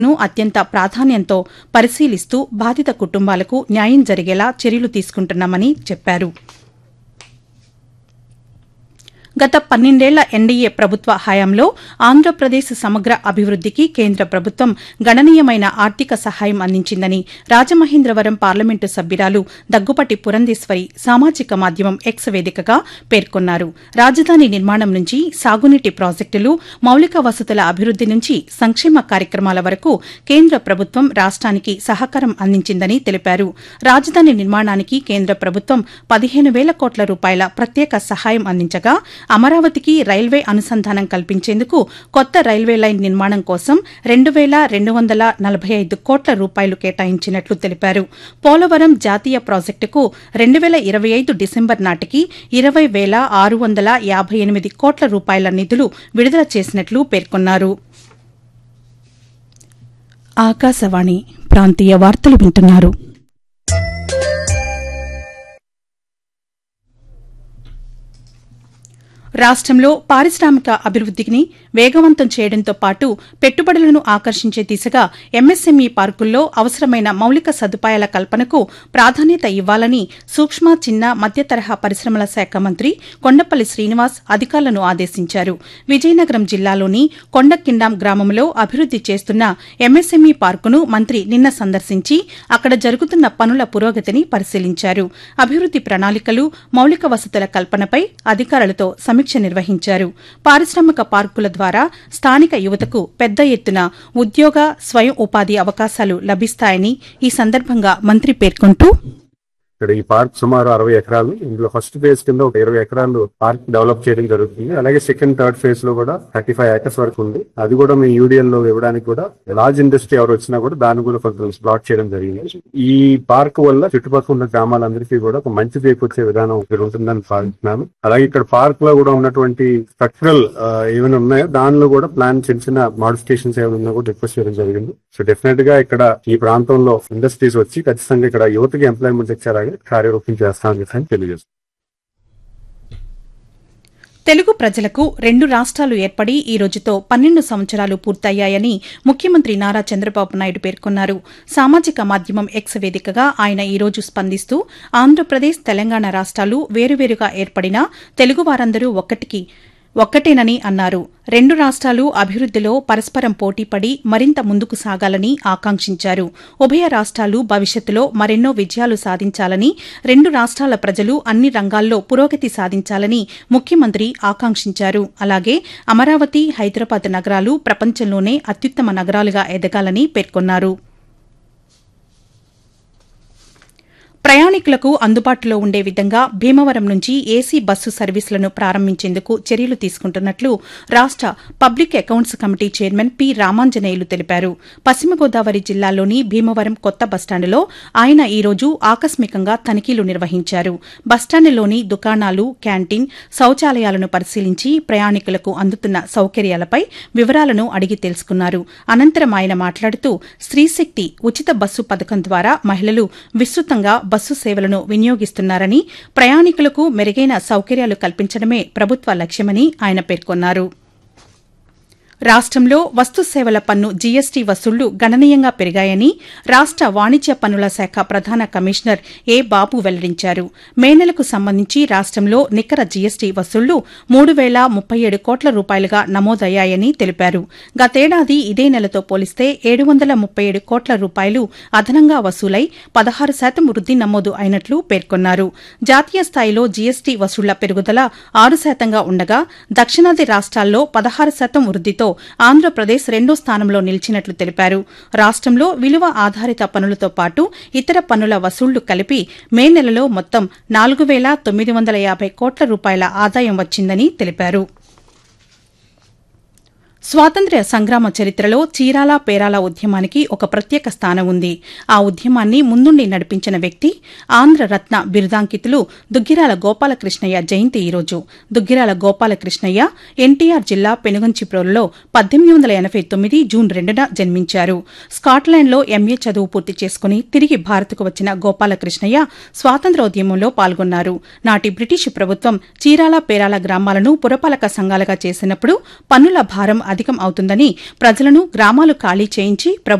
ను అత్యంత ప్రాధాన్యంతో పరిశీలిస్తూ బాధిత కుటుంబాలకు న్యాయం జరిగేలా చర్యలు తీసుకుంటున్నామని చెప్పారు గత పన్నెండేళ్ల ఎన్డీఏ ప్రభుత్వ హయాంలో ఆంధ్రప్రదేశ్ సమగ్ర అభివృద్దికి కేంద్ర ప్రభుత్వం గణనీయమైన ఆర్థిక సహాయం అందించిందని రాజమహేంద్రవరం పార్లమెంటు సభ్యురాలు దగ్గుపట్టి పురంధేశ్వరి సామాజిక మాధ్యమం ఎక్స్ వేదికగా పేర్కొన్నారు రాజధాని నిర్మాణం నుంచి సాగునీటి ప్రాజెక్టులు మౌలిక వసతుల అభివృద్ది నుంచి సంక్షేమ కార్యక్రమాల వరకు కేంద్ర ప్రభుత్వం రాష్ట్రానికి సహకారం అందించిందని తెలిపారు రాజధాని నిర్మాణానికి కేంద్ర ప్రభుత్వం పదిహేను వేల కోట్ల రూపాయల ప్రత్యేక సహాయం అందించగా అమరావతికి రైల్వే అనుసంధానం కల్పించేందుకు కొత్త రైల్వే లైన్ నిర్మాణం కోసం రెండు వేల రెండు వందల నలభై ఐదు కోట్ల రూపాయలు కేటాయించినట్లు తెలిపారు పోలవరం జాతీయ ప్రాజెక్టుకు రెండు వేల ఇరవై ఐదు డిసెంబర్ నాటికి ఇరవై వేల ఆరు వందల యాభై ఎనిమిది కోట్ల రూపాయల నిధులు విడుదల చేసినట్లు పేర్కొన్నారు ఆకాశవాణి ప్రాంతీయ వార్తలు వింటున్నారు రాష్ట్రంలో పారిశ్రామిక అభివృద్దిని వేగవంతం చేయడంతో పాటు పెట్టుబడులను ఆకర్షించే దిశగా ఎంఎస్ఎంఈ పార్కుల్లో అవసరమైన మౌలిక సదుపాయాల కల్పనకు ప్రాధాన్యత ఇవ్వాలని సూక్ష్మ చిన్న మధ్య తరహా పరిశ్రమల శాఖ మంత్రి కొండపల్లి శ్రీనివాస్ అధికారులను ఆదేశించారు విజయనగరం జిల్లాలోని కొండకిండాం గ్రామంలో అభివృద్ది చేస్తున్న ఎంఎస్ఎంఈ పార్కును మంత్రి నిన్న సందర్శించి అక్కడ జరుగుతున్న పనుల పురోగతిని పరిశీలించారు అభివృద్ది ప్రణాళికలు మౌలిక వసతుల కల్పనపై అధికారులతో సమీక్ష నిర్వహించారు పారిశ్రామిక పార్కుల ద్వారా స్థానిక యువతకు పెద్ద ఎత్తున ఉద్యోగ స్వయం ఉపాధి అవకాశాలు లభిస్తాయని ఈ సందర్భంగా మంత్రి పేర్కొంటూ ఇక్కడ ఈ పార్క్ సుమారు అరవై ఎకరాలు ఇందులో ఫస్ట్ ఫేజ్ కింద ఒక ఇరవై ఎకరాలు పార్క్ డెవలప్ చేయడం జరుగుతుంది అలాగే సెకండ్ థర్డ్ ఫేజ్ లో కూడా థర్టీ ఫైవ్ ఏకర్స్ వరకు ఉంది అది కూడా మేము యూడిఎల్ లో ఇవ్వడానికి కూడా లార్జ్ ఇండస్ట్రీ ఎవరు వచ్చినా కూడా దాన్ని కూడా కొంచెం ప్లాట్ చేయడం జరిగింది ఈ పార్క్ వల్ల చుట్టుపక్కల ఉన్న గ్రామాలందరికీ కూడా ఒక మంచి చేకూర్చే విధానం ఇక్కడ ఉంటుందని భావిస్తున్నాను అలాగే ఇక్కడ పార్క్ లో కూడా ఉన్నటువంటి స్ట్రక్చరల్ ఏమైనా ఉన్నాయో దానిలో కూడా ప్లాన్ చిన్న చిన్న మాడిఫికేషన్స్ ఏమైనా ఉన్నా కూడా రిక్వెస్ట్ చేయడం జరిగింది సో డెఫినెట్ గా ఇక్కడ ఈ ప్రాంతంలో ఇండస్ట్రీస్ వచ్చి ఖచ్చితంగా ఇక్కడ యువతకి ఎంప్లాయ్మెంట్ ఇచ్చేలాగా కార్యరూపం చేస్తామని చెప్పి తెలియజేస్తాం తెలుగు ప్రజలకు రెండు రాష్ట్రాలు ఏర్పడి ఈ రోజుతో పన్నెండు సంవత్సరాలు పూర్తయ్యాయని ముఖ్యమంత్రి నారా చంద్రబాబు నాయుడు పేర్కొన్నారు సామాజిక మాధ్యమం ఎక్స్ వేదికగా ఆయన ఈ రోజు స్పందిస్తూ ఆంధ్రప్రదేశ్ తెలంగాణ రాష్ట్రాలు వేరువేరుగా ఏర్పడినా తెలుగు వారందరూ ఒక్కటికి ఒక్కటేనని అన్నారు రెండు రాష్ట్రాలు అభివృద్దిలో పరస్పరం పోటీపడి మరింత ముందుకు సాగాలని ఆకాంక్షించారు ఉభయ రాష్ట్రాలు భవిష్యత్తులో మరెన్నో విజయాలు సాధించాలని రెండు రాష్ట్రాల ప్రజలు అన్ని రంగాల్లో పురోగతి సాధించాలని ముఖ్యమంత్రి ఆకాంక్షించారు అలాగే అమరావతి హైదరాబాద్ నగరాలు ప్రపంచంలోనే అత్యుత్తమ నగరాలుగా ఎదగాలని పేర్కొన్నారు ప్రయాణికులకు అందుబాటులో ఉండే విధంగా భీమవరం నుంచి ఏసీ బస్సు సర్వీసులను ప్రారంభించేందుకు చర్యలు తీసుకుంటున్నట్లు రాష్ట public accounts committee chairman P Ramanjaneyulu తెలిపారు పశ్చిమ గోదావరి జిల్లాలోని భీమవరం కొత్త బస్టాండులో ఆయన ఈ రోజు ఆకస్మికంగా తనిఖీలు నిర్వహించారు బస్టాండులోని దుకాణాలు క్యాంటీన్ శౌచాలయాలను పరిశీలించి ప్రయాణికులకు అందుతున్న సౌకర్యాలపై వివరాలను అడిగి తెలుసుకున్నారు అనంతరం ఆయన మాట్లాడుతూ స్త్రీశక్తి ఉచిత బస్సు పథకం ద్వారా మహిళలు విస్తృతంగా బస్సు సేవలను వినియోగిస్తున్నారని ప్రయాణికులకు మెరుగైన సౌకర్యాలు కల్పించడమే ప్రభుత్వ లక్ష్యమని ఆయన పేర్కొన్నారు రాష్ట్రంలో వస్తు సేవల పన్ను జీఎస్టీ వసూళ్లు గణనీయంగా పెరిగాయని రాష్ట వాణిజ్య పన్నుల శాఖ ప్రధాన కమిషనర్ ఏ బాబు వెల్లడించారు మే నెలకు సంబంధించి రాష్ట్రంలో నికర జీఎస్టీ వసూళ్లు మూడు వేల ముప్పై ఏడు కోట్ల రూపాయలుగా నమోదయ్యాయని తెలిపారు గతేడాది ఇదే నెలతో పోలిస్తే ఏడు వందల ముప్పై ఏడు కోట్ల రూపాయలు అదనంగా వసూలై పదహారు శాతం వృద్ది నమోదు అయినట్లు పేర్కొన్నారు జాతీయ స్థాయిలో జీఎస్టీ వసూళ్ల పెరుగుదల ఆరు శాతంగా ఉండగా దక్షిణాది రాష్ట్రాల్లో పదహారు శాతం వృద్దితో ఆంధ్రప్రదేశ్ రెండో స్థానంలో నిలిచినట్లు తెలిపారు రాష్ట్రంలో విలువ ఆధారిత పనులతో పాటు ఇతర పన్నుల వసూళ్లు కలిపి మే నెలలో మొత్తం నాలుగు వేల తొమ్మిది వందల యాభై కోట్ల రూపాయల ఆదాయం వచ్చిందని తెలిపారు స్వాతంత్ర్య సంగ్రామ చరిత్రలో చీరాల పేరాల ఉద్యమానికి ఒక ప్రత్యేక స్థానం ఉంది ఆ ఉద్యమాన్ని ముందుండి నడిపించిన వ్యక్తి ఆంధ్ర రత్న బిరుదాంకితులు దుగ్గిరాల గోపాలకృష్ణయ్య జయంతి ఈరోజు దుగ్గిరాల గోపాలకృష్ణయ్య ఎన్టీఆర్ జిల్లా పెనుగంచిప్రోలులో పద్దెనిమిది వందల ఎనబై తొమ్మిది జూన్ రెండున జన్మించారు స్కాట్లాండ్లో ఎంఏ చదువు పూర్తి చేసుకుని తిరిగి భారత్కు వచ్చిన గోపాలకృష్ణయ్య స్వాతంత్ర్యోద్యమంలో పాల్గొన్నారు నాటి బ్రిటిష్ ప్రభుత్వం చీరాల పేరాల గ్రామాలను పురపాలక సంఘాలుగా చేసినప్పుడు పన్నుల భారం అధికం అవుతుందని ప్రజలను గ్రామాలు ఖాళీ చేయించి